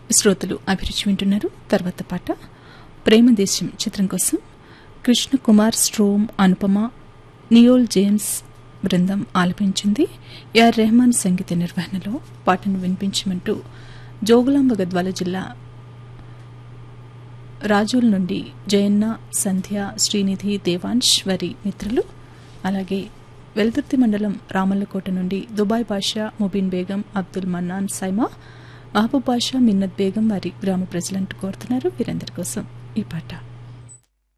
శ్రోతలు అభిరుచి వింటున్నారు తర్వాత పాట ప్రేమదేశం చిత్రం కోసం కృష్ణ కుమార్ స్ట్రోమ్ అనుపమ నియోల్ జేమ్స్ బృందం ఆలపించింది ఏఆర్ రెహమాన్ సంగీత నిర్వహణలో పాటను వినిపించమంటూ జోగులాంబ గద్వాల జిల్లా రాజుల నుండి జయన్న సంధ్య శ్రీనిధి దేవాంశ్ వారి మిత్రులు అలాగే వెల్దుర్తి మండలం రామల్లకోట నుండి దుబాయ్ బాషా ముబీన్ బేగం అబ్దుల్ మన్నాన్ సైమా మహబూబ్ బాషా మిన్నత్ బేగం వారి గ్రామ ప్రజలంటూ కోరుతున్నారు వీరందరి కోసం ఈ పాట